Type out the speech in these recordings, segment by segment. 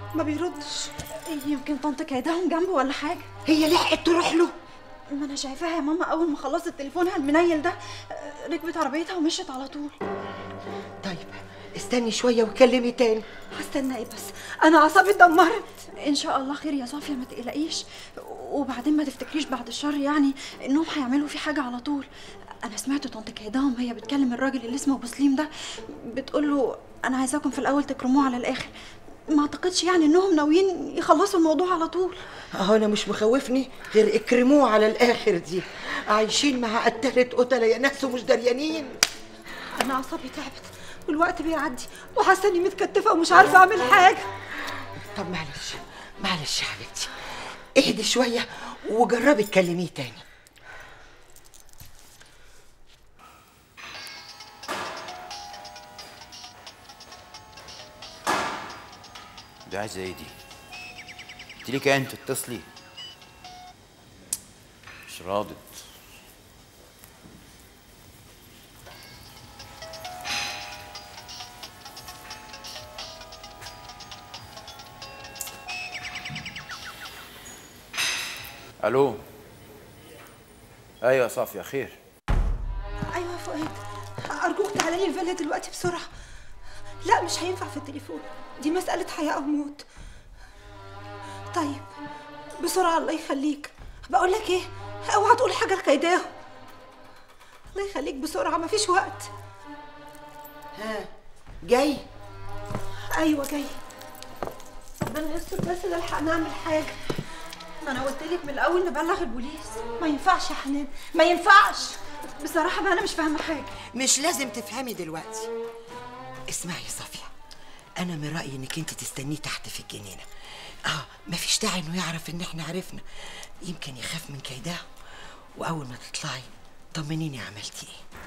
ما بيردش يمكن طنط كايداهم جنبه ولا حاجه هي لحقت تروح له ما انا شايفاها يا ماما اول ما خلصت تليفونها المنيل ده آه، ركبت عربيتها ومشيت على طول طيب استني شويه وكلمي تاني هستنى ايه بس انا اعصابي اتدمرت ان شاء الله خير يا صافيه ما تقلقيش وبعدين ما تفتكريش بعد الشر يعني انهم هيعملوا في حاجه على طول انا سمعت طنط كيداهم هي بتكلم الراجل اللي اسمه بسليم ده بتقول له انا عايزاكم في الاول تكرموه على الاخر ما اعتقدش يعني انهم ناويين يخلصوا الموضوع على طول اهو انا مش مخوفني غير اكرموه على الاخر دي عايشين مع قتلة قتلة يا ناس ومش دريانين انا اعصابي تعبت والوقت بيعدي وحاسه اني متكتفه ومش عارفه اعمل حاجه طب معلش معلش يا حبيبتي اهدي شويه وجربي تكلميه تاني دي عايزه ايه دي قلت لك انت اتصلي مش راضت الو ايوه يا صافيه خير ايوه يا فؤاد ارجوك تعالى لي الفيلا دلوقتي بسرعه لا مش هينفع في التليفون دي مساله حياه او موت طيب بسرعه الله يخليك بقول لك ايه اوعى تقول حاجه لكيداهم الله يخليك بسرعه مفيش وقت ها جاي ايوه جاي ربنا يستر بس نلحق نعمل حاجه ما انا قلت لك من الاول نبلغ البوليس ما ينفعش يا حنان ما ينفعش بصراحه بقى انا مش فاهمه حاجه مش لازم تفهمي دلوقتي اسمعي يا صافية أنا من رأيي إنك أنت تستنيه تحت في الجنينة آه مفيش داعي إنه يعرف إن إحنا عرفنا يمكن يخاف من كيداه وأول ما تطلعي طمنيني عملتي إيه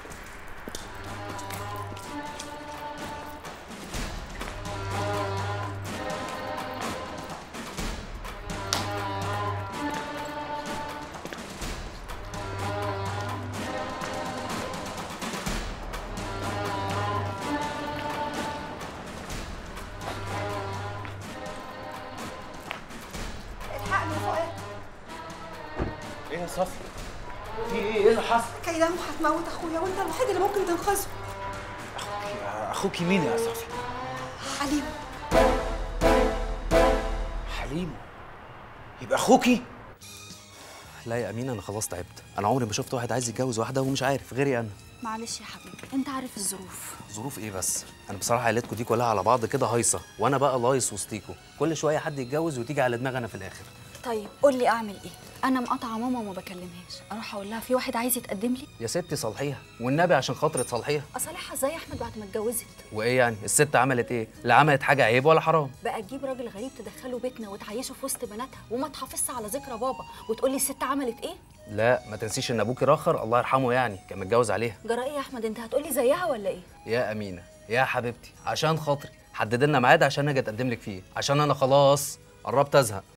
الحقني يا فؤاد ايه يا صافيه في ايه ايه اللي حصل كيداهم هتموت اخويا وانت الوحيد اللي ممكن تنقذه اخوك مين يا صافيه حليم حليم يبقى اخوكي لا يا امين انا خلاص تعبت انا عمري ما شفت واحد عايز يتجوز واحده ومش عارف غيري انا معلش يا حبيبي انت عارف الظروف ظروف ايه بس انا بصراحه عيلتكم دي كلها على بعض كده هايصه وانا بقى لايص وسطيكوا كل شويه حد يتجوز وتيجي على دماغي انا في الاخر طيب قول لي اعمل ايه انا مقاطعه ماما وما بكلمهاش اروح اقول لها في واحد عايز يتقدم لي يا ستي صالحيها والنبي عشان خاطر تصالحيها اصالحها ازاي يا احمد بعد ما اتجوزت وايه يعني الست عملت ايه لا عملت حاجه عيب ولا حرام بقى تجيب راجل غريب تدخله بيتنا وتعيشه في وسط بناتها وما تحافظش على ذكرى بابا وتقول لي الست عملت ايه لا ما تنسيش ان ابوكي راخر الله يرحمه يعني كان متجوز عليها جرى ايه يا احمد انت هتقولي زيها ولا ايه يا امينه يا حبيبتي عشان خاطري حدد لنا ميعاد عشان اجي اتقدم لك فيه عشان انا خلاص قربت ازهق